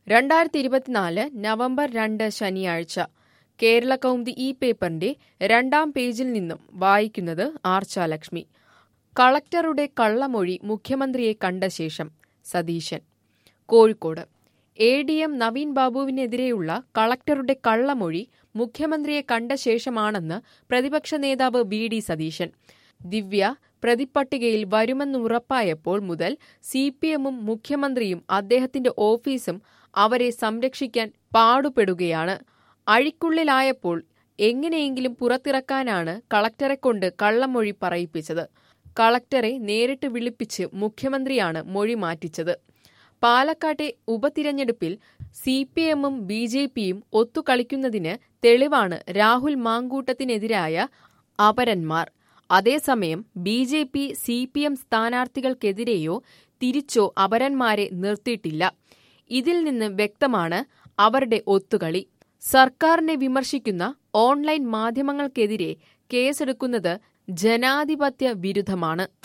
രണ്ടായിരത്തി ഇരുപത്തിനാല് നവംബർ രണ്ട് ശനിയാഴ്ച കേരള കൗമുദി ഈ പേപ്പറിന്റെ രണ്ടാം പേജിൽ നിന്നും വായിക്കുന്നത് ആർച്ചാലക്ഷ്മി കളക്ടറുടെ കള്ളമൊഴി മുഖ്യമന്ത്രിയെ കണ്ട ശേഷം Satheesan Kozhikode A D M Naveen ബാബുവിനെതിരെയുള്ള കളക്ടറുടെ കള്ളമൊഴി മുഖ്യമന്ത്രിയെ കണ്ട ശേഷമാണെന്ന് പ്രതിപക്ഷ നേതാവ് വി ഡി സതീശൻ ദിവ്യ പ്രതിപ്പട്ടികയിൽ വരുമെന്നുറപ്പായപ്പോൾ മുതൽ സി പി എമ്മും മുഖ്യമന്ത്രിയും അദ്ദേഹത്തിന്റെ ഓഫീസും അവരെ സംരക്ഷിക്കാൻ പാടുപെടുകയാണ് അഴിക്കുള്ളിലായപ്പോൾ എങ്ങനെയെങ്കിലും പുറത്തിറക്കാനാണ് കളക്ടറെക്കൊണ്ട് കള്ളമൊഴി പറയിപ്പിച്ചത് കളക്ടറെ നേരിട്ട് വിളിപ്പിച്ച് മുഖ്യമന്ത്രിയാണ് മൊഴി മാറ്റിച്ചത് പാലക്കാട്ടെ ഉപതിരഞ്ഞെടുപ്പിൽ സി പി എമ്മും ബി ജെ പിയും ഒത്തുകളിക്കുന്നതിന് തെളിവാണ് രാഹുൽ മാങ്കൂട്ടത്തിനെതിരായ അപരന്മാർ അതേസമയം B J P C P M സ്ഥാനാർത്ഥികൾക്കെതിരെയോ തിരിച്ചോ അപരന്മാരെ നിർത്തിയിട്ടില്ല ഇതിൽ നിന്ന് വ്യക്തമാണ് അവരുടെ ഒത്തുകളി സർക്കാരിനെ വിമർശിക്കുന്ന ഓൺലൈൻ മാധ്യമങ്ങൾക്കെതിരെ കേസെടുക്കുന്നത് ജനാധിപത്യ വിരുദ്ധമാണ്